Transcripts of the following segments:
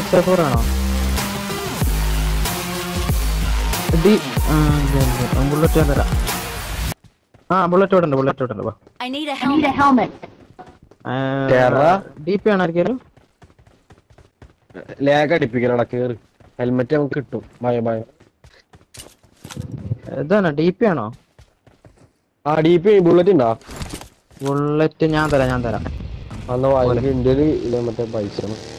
X four ആണോ ഡി bullet ഞാൻ തരാം ആ ബുള്ളറ്റ് ഇവിടെ ഉണ്ട് ബുള്ളറ്റ് ഇവിടെ ഉണ്ട് വാ I need a helmet. കേറാ. ഡി പി ആണ് ആർക്കെങ്കിലും ലാഗ് അടിപ്പിക്കലടാ കേറ് ഹെൽമെറ്റ് നമുക്ക് കിട്ടും ഭയം ഭയം ഇതാണോ ഡി പി ആണോ ആ ഡി പി ബുള്ളറ്റ് ഉണ്ടോ ബുള്ളറ്റ് ഞാൻ തരാം ഞാൻ തരാം അന്ന് വാങ്ങി ഇന്ത്യയില് ഇല്ല മറ്റേ പൈസ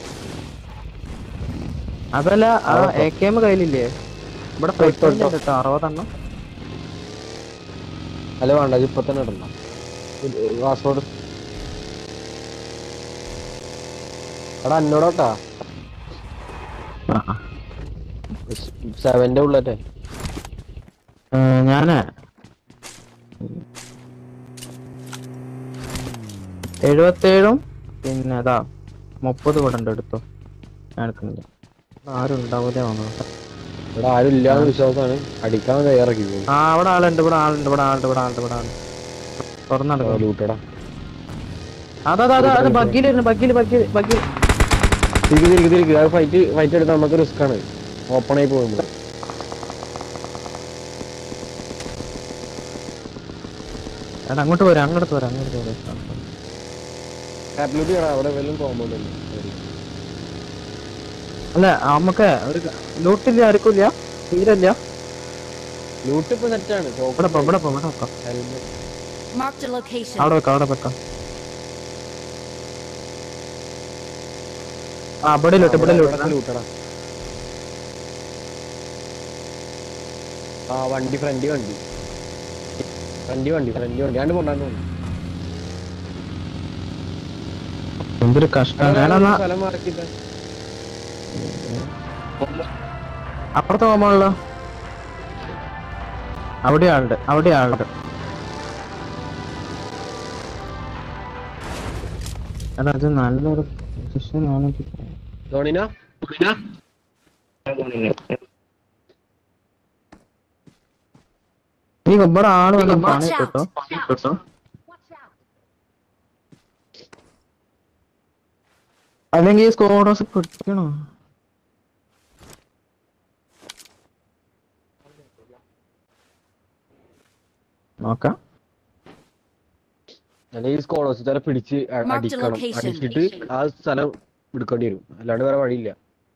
അതല്ല ആ എ കെ എം കയ്യിലില്ലേ ഇവിടെ ഇട്ടോ, ഇട്ടോ. കേട്ടോ അറുപതെണ്ണം അല്ല വേണ്ട ഇത് ഇപ്പൊ തന്നെ ഇടണ്ട പാസ്പോർട്ട് എടാ എന്നോടോട്ടാ ആ, ആ. സെവന്റെ ബുള്ളറ്റേ ഏ, ഞാന് എഴുപത്തേഴും പിന്നെ അതാ മുപ്പത് ഇവിടെ ഉണ്ട് എടുത്തോ ഞാൻ എടുക്കുന്നില്ല ആരും ഉണ്ടാവൂലേ വന്നത് ഇവിടെ ആരും ഇല്ലാന്ന് വിശ്വാസമാണ് അടിക്കാൻ തയ്യാറാക്കി ആ ഇവിടെ ആളുണ്ട് ഇവിടെ ആളുണ്ട് ഇവിടെ ആളുണ്ട് ഇവിടെ ആളുണ്ട് ഇവിടെ ആളുണ്ട് തുറന്നെടുക്കും ലൂട്ടടാ അതാ അതാ അതാ അത് ബഗ്ഗിലിരുന്നു ബഗ്ഗില് ബഗ്ഗില് ബഗ്ഗിൽ തിരികെ തിരികെ തിരികെ അത് ഫൈറ്റ് ഫൈറ്റ് എടുത്താൽ നമുക്ക് റിസ്ക് ആണ് ഓപ്പൺ ആയി പോകുമ്പോൾ എടാ അങ്ങോട്ട് പോരാ അങ്ങോട്ട് പോരാ അങ്ങോട്ട് പോരാ ടാബ്ലറ്റ് ചെയ്യണം അവിടെ വല്ലതും കോമ്പൗണ്ട് അല്ല നമുക്ക് ഒരു ലൂട്ടില്ല ആർക്കില്ല തീരല്ല ലൂട്ട് ഇപ്പൊ സെറ്റാണ് ഇവിടെ പോ ഇവിടെ പോ ഇവിടെ വെക്കാം ഹെൽമെറ്റ് Marked a location. അവിടെ വെക്കാം അവിടെ വെക്കാം ആ ഇവിടെ ലൂട്ട് ഇവിടെ ലൂട്ട് ലൂട്ടടാ ആ വണ്ടി ഫ്രണ്ടി വണ്ടി ഫ്രണ്ടി വണ്ടി ഫ്രണ്ടി വണ്ടി ആണ്ട് കൊണ്ടാണ്ട് വണ്ടി എന്തൊരു കഷ്ടം ഞാനെന്നാ സ്ഥലം മാറിക്കില്ല അപ്പുറത്ത് പോകുമ്പോഴല്ലോ അവിടെ ആളുണ്ട് അവിടെ ആളുണ്ട് എടാ അത് നല്ലൊരു പൊസിഷൻ ആണെങ്കിൽ ധോണിന നീ ഇവിടെ ആള് വന്ന് പണി Watch out. കിട്ടോ കിട്ടോ അല്ലെങ്കിൽ ഈ സ്കോഡോസ് പിടിക്കണോ നോക്കാം അല്ലെങ്കിൽ ഈ സ്കോളേഴ്സ് ചില പിടിച്ച് അ- Marked അടിക്കണം location. അടിച്ചിട്ട് ആ സ്ഥലം എടുക്കേണ്ടി വരും അല്ലാണ്ട് വേറെ വഴിയില്ല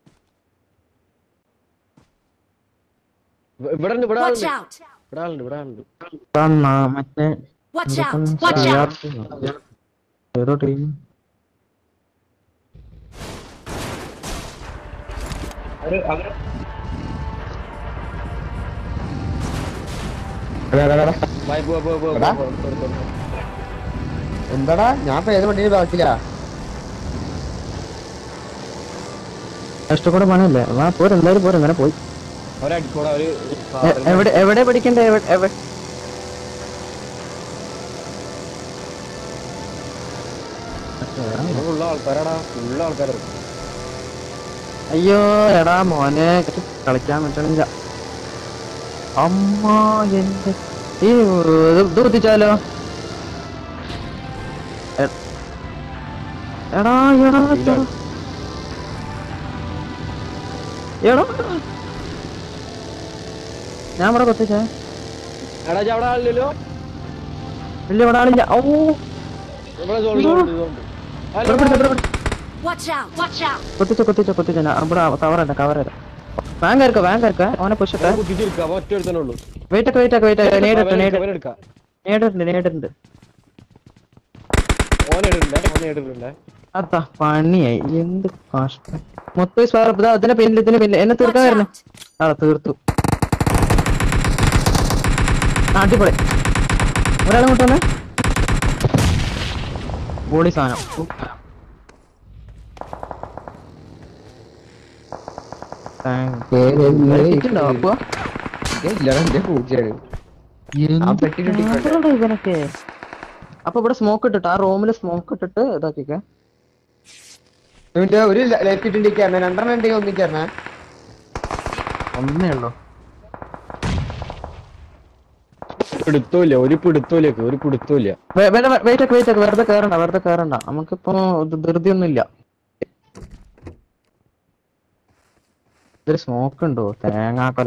ഇവ- ഇവിടെ ഉണ്ട് ഇവിടെ Watch ആളുണ്ട് out. ഇവിടെ ആളുണ്ട് ഇവിടെ ആളുണ്ട് തന്നാ മറ്റേ Watch out. എന്തൊക്കെ Watch out. CRT ഏതോ ടീം ബൈ, പോ, പോ, പോ, എടാ. പോ, പോ, പോ, പോ. എന്താടാ ഞാൻ ഇപ്പൊ ഏത് വണ്ടിയിൽ ബാക്കില്ല ഇഷ്ടക്കൂടെ പണിയല്ലേ വാ പോരെ എന്തായാലും പോരെ ഇങ്ങനെ പോയി അവരടിക്കോടാ അവര് എ- എവിടെ എവിടെ പഠിക്കണ്ടേ എവിടെ എവിടെ ഉള്ള ആൾക്കാരാടാ ഉള്ള ആൾക്കാരാ അയ്യോ എടാ മോനെ എനിക്ക് കളിക്കാൻ പറ്റണില്ല അമ്മ എന്റെ ഈ ഇത് ഇത് കുത്തിച്ചാലോ എ- എടാ എടാ എടാ. എടാ ഞാൻ ഇവിടെ കൊത്തിച്ചേ എടാ ഇജ്ജ് അവിടെ ആളില്ലല്ലോ ഇല്ല ഇവിടെ ആളില്ല ഓ ഇവിടെ zone ഉണ്ട്, zone ഉണ്ട്, zone ഉണ്ട്. അല്ല, ഇവിടെ പിടിച്ചോ, ഇവിടെ പിടിച്ചോ. Watch out. Watch out. കൊത്തിച്ചോ കൊത്തിച്ചോ കൊത്തിച്ചോ ഞാൻ ഇവിടെ കവറല്ല കവറല്ല വാൻ കയറിക്കോ വാൻ കയറിക്കോ അവനെ പുഷട്ടെ അവരെ കുത്തിച്ചിരിക്കുക അപ്പൊ ഒറ്റ ഒരുത്തനേ ഉള്ളൂ വെയിറ്റ് ഒക്കെ വെയിറ്റ് ഒക്കെ വെയിറ്റ് നേടിട്ട് നേടിട്ട് അവരെടുക്കാം നേടിട്ടുണ്ട് നേടിട്ടുണ്ട് ഓൻ ഇടുന്നുണ്ടേ ഓൻ ഇടുന്നുണ്ടേ അതാ പണിയായി എന്ത് കഷ്ടം മൊത്തം സ്പാർ ഇതാ ഇതിന്റെ പിന്നിൽ ഇതിന്റെ പിന്നിൽ എന്നെ Watch തീർക്കാൻ വരുന്നു out. ആ തീർത്തു ആ, അടിപൊളി ഒരാളെ കൊണ്ട് വന്നേ ബോളി സാധനം Thank you. ഇരിക്കുന്നുണ്ടോ? അപ്പോ? ഇല്ലടാ എന്റെ പൂച്ചയാണ് ആ പെട്ടി കിട്ടിക്കോട്ടെ. എന്തിനാടാ ഇവനൊക്കെ അപ്പൊ ഇവിടെ സ്മോക്ക് ഇട്ടിട്ട് ആ റൂമിൽ സ്മോക്ക് ഇട്ടിട്ട് ഇതാക്കിക്കേ എന്നിട്ട് ഒരു ലൈഫ് ഇട്ടിരിക്കാരണ രണ്ടെണ്ണം ഉണ്ടെങ്കിൽ ഒന്നിക്കാരണ ഒന്നേ ഉള്ളൂ പിടുത്തമില്ല ഒരു പിടുത്തമില്ല ഒരു പിടുത്തമില്ല വെയിറ്റ് ഒക്കെ വെയിറ്റ് ഒക്കെ വെറുതെ കയറണ്ട വെറുതെ കയറണ്ട നമുക്കിപ്പോ ഇത് ധൃതി ഒന്നും ഇല്ല ഇതൊരു സ്മോക്ക് ഉണ്ടോ തേങ്ങാക്കൊല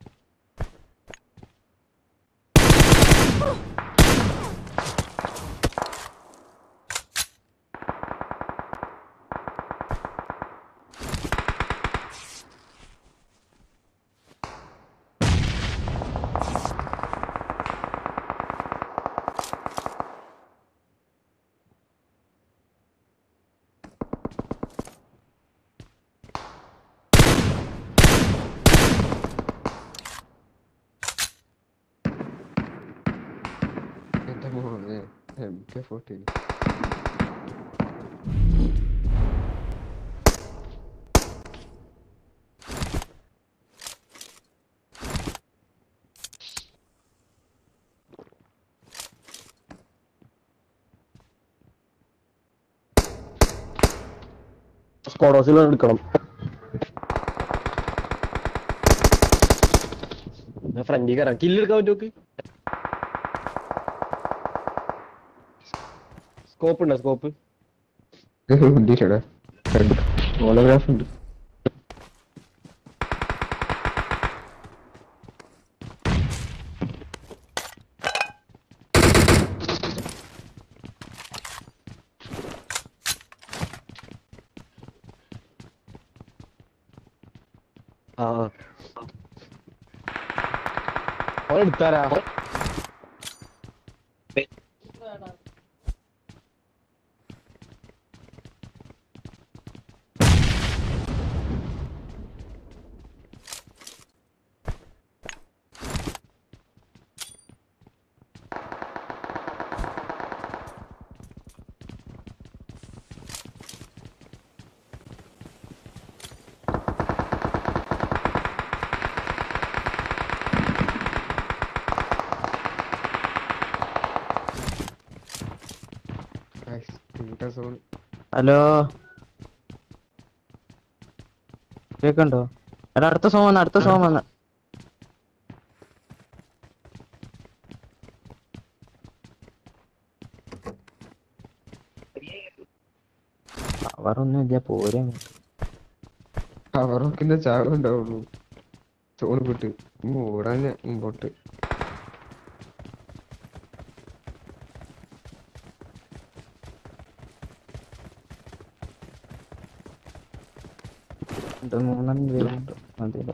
എന്റെ മോനെ എം കെ ഫോർട്ടീൻ സ്കോഡോസിൽ എടുക്കണം ഫ്രണ്ടി കയറാം കില്ലെടുക്കാൻ പറ്റുമോക്ക് സ്കോപ്പ് ഉണ്ടോ സ്കോപ്പ് വണ്ടിയിലടാ ഹോളോഗ്രാഫ് ഉണ്ട് ആ ഓൻ എടുത്താരാ സോൺ ഹലോ കേക്കണ്ടോ എടാ അടുത്ത സോം വന്ന് അടുത്ത സോം വന്ന് അവറൊന്നും ഇല്ല പോരെ അവർക്ക് ചാവുണ്ടാവുള്ളൂ സോൺ വിട്ട് ഓടാൻ മുമ്പോട്ട് രണ്ട് മൂന്നെണ്ണം പേരുണ്ട് മതിയല്ലോ.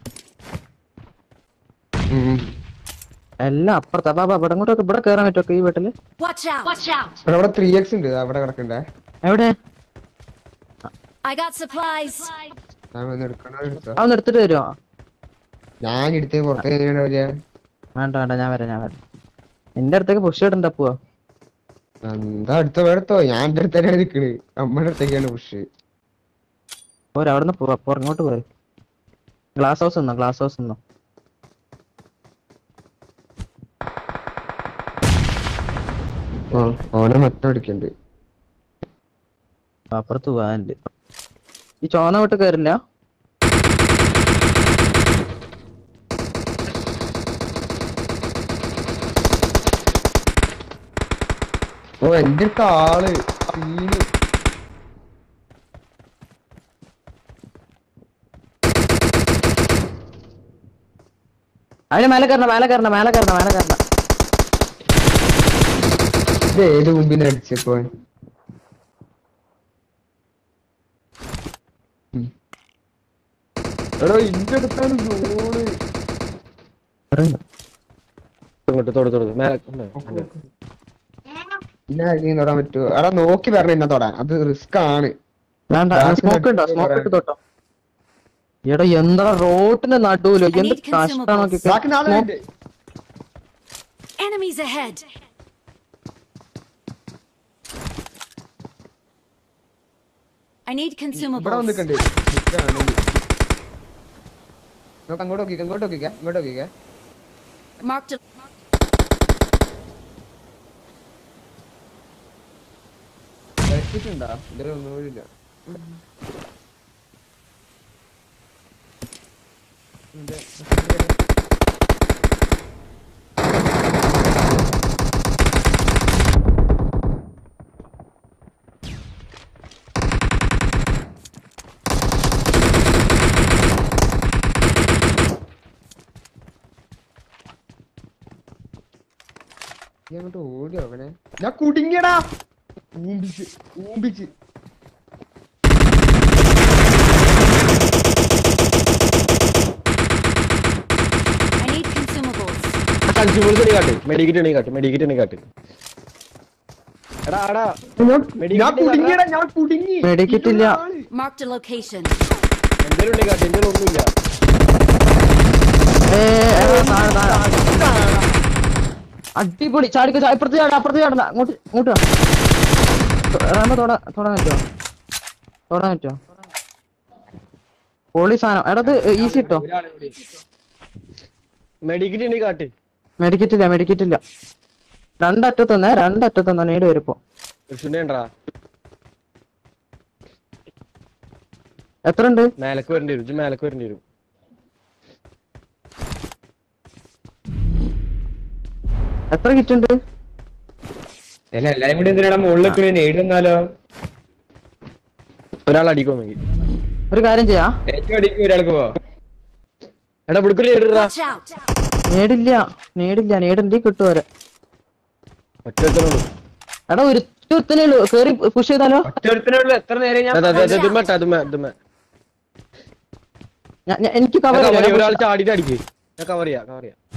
ഉം. എല്ലാം അപ്പുറത്ത് അപ്പൊ ഇവിടെ ഇങ്ങോട്ടൊക്കെ ഇവിടെ കേറാൻ പറ്റുമോ ഈ വീട്ടില് Watch out! Watch out! എടാ, അവിടെ ത്രീ എക്സ് ഉണ്ട് അവിടെ കിടക്കണ്ടേ എവിടെ I got supplies. ഞാൻ വന്ന് എടുക്കണോ എടുത്തോ അതൊന്ന് എടുത്തിട്ട് വരുമോ ഞാൻ എടുത്തേ പുറത്തേക്ക് എങ്ങനെയാണ് വരിക വേണ്ട വേണ്ട ഞാൻ വരാം ഞാൻ വരാം എന്റെ അടുത്തേക്ക് പുഷ് ഇടണ്ട പോവാ എന്താ അടുത്ത എടുത്തോ ഞാൻ എന്റെ അടുത്ത് തന്നെയാണ് നിക്കണ് അമ്മയുടെ അടുത്തേക്കാണ് പുഷ് പോരാ അവിടെ നിന്ന് പോവാ അപ്പൊ ഇങ്ങോട്ട് പോരെ ഗ്ലാസ് ഹൗസ് നിന്നോ ഗ്ലാസ് ഹൗസ് നിന്നോ ആ ഓനെ മറ്റം അടിക്കണ്ട് അപ്പുറത്ത് പോവാനുണ്ട് ഈ ചോന്ന വിട്ട് കയറില്ല ഓ എന്റെ അടുത്ത് ആള് സീന്. അതിന് മേലെ കയറണം മേലെ കയറണം മേലെ കയറണം മേലെ കയറണം ഇത് ഏത് മുമ്പിന് അടിച്ചപ്പോ ഉം. എടോ ഇന്റെ അടുത്താണ് സോണ് ഇങ്ങോട്ട് തൊടു തൊടു മേലെ ഉണ്ട്, ഉണ്ട്. പിന്നെ ആരെങ്കിലും തൊടാൻ പറ്റുമോ എടാ നോക്കി വരണം എന്നെ തൊടാൻ അത് റിസ്ക് ആണ് വേണ്ട ബാക്കിൽ സ്മോക്ക് ഉണ്ടോ അടിച്ച് സ്മോക്ക് കയറാൻ. ഇട്ട് തൊട്ടോ എടാ എന്താ റോട്ടിന്റെ നടുവിലോ I എന്ത് need consumables. കഷ്ടാണോ ബാക്കി നാളെ ഉണ്ട്. Enemies ahead. I need ഇവിടെ consumables. വന്നിട്ടുണ്ട് നോക്ക് അങ്ങോട്ട് നോക്കിക്ക അങ്ങോട്ട് നോക്കിക്ക ഇങ്ങോട്ട് നോക്കിക്ക Marked a വെച്ചിട്ടുണ്ടാ ഇതിൽ ഒന്നുമില്ല അങ്ങോട്ട് ഓടി അവനെ ഞാൻ കുടുങ്ങിയടാ ഊമ്പിച്ച് ഊമ്പിച്ച് I need consumables. കൺസ്യൂമേഴ്സ് ഉണ്ടെങ്കിൽ കാട്ട് മെഡിക്കറ്റ് ഉണ്ടെങ്കിൽ കാട്ട് മെഡിക്കറ്റ് ഉണ്ടെങ്കിൽ കാട്ട് എടാ എടാ ഞാൻ Medikit കുടുങ്ങിയടാ ഞാൻ കുടുങ്ങി Medikit ഇല്ല. Marked a location. എന്തേലും ഉണ്ടെങ്കിൽ കാട്ട് എന്തേലും ഒന്നുമില്ല ഏ, ഏ, താഴെ, താഴെ. അടിപൊളി ചാടിക്ക് ചാ- ഇപ്പുറത്ത് ചാടാ അപ്പുറത്ത് ചാടണ്ട അങ്ങോട്ട് ഇങ്ങോട്ട് വാ. റാമ തൊടാ തൊടാൻ പറ്റുമോ തൊടാൻ പറ്റുമോ പൊളി സാധനം എടാ ഇത് ഈസി ഇട്ടോ മെഡിക്കറ്റ് ഉണ്ടെങ്കിൽ കാട്ട് മെഡിക്കറ്റ് ഇല്ല മെഡിക്കറ്റ് ഇല്ല രണ്ടറ്റത്തുനിന്ന് രണ്ടറ്റത്തുനിന്ന് നേടി വരുപ്പോ കൃഷ്ണേണ്ടാ എത്ര ഉണ്ട് മേലക്ക് വരേണ്ടി വരും ഇജ്ജ് മേലക്ക് വരേണ്ടി വരും എത്ര കിറ്റ് ഉണ്ട് അല്ല എല്ലാരും കൂടി എന്തിനാ മുകളിൽ നേടി വന്നാലോ ഒരാൾ അടിക്കുമെങ്കിൽ ഒരു കാര്യം ചെയ്യാ ഏറ്റവും അടിക്കും ഒരാൾക്ക് പോവാ എടാ ഇവിടുക്കൊരു ഇടാ Watch out. നേടില്ല നേടില്ല നേടുണ്ടെങ്കിൽ കിട്ടും വരെ ഒറ്റ ഒരുത്തനുള്ളൂ. എടാ ഒരു ഒരുത്തനേ ഉള്ളൂ കേറി പുഷ് ചെയ്താലോ ഒറ്റൊരുത്തനുള്ളൂ എത്ര നേരം ഞാൻ അതെ, അതെ, അതെ, ഇതുമ്മേ ഇട്ടാ, ഇതുമ്മേ, ഇതുമ്മേ. ഞാൻ- ഞാൻ- എനിക്ക് ഞാൻ കവർ cover ചെയ്യാം, ഒരാൾ ചാടിയിട്ട് അടിക്ക് ഞാൻ കവർ ചെയ്യാം കവർ ചെയ്യാം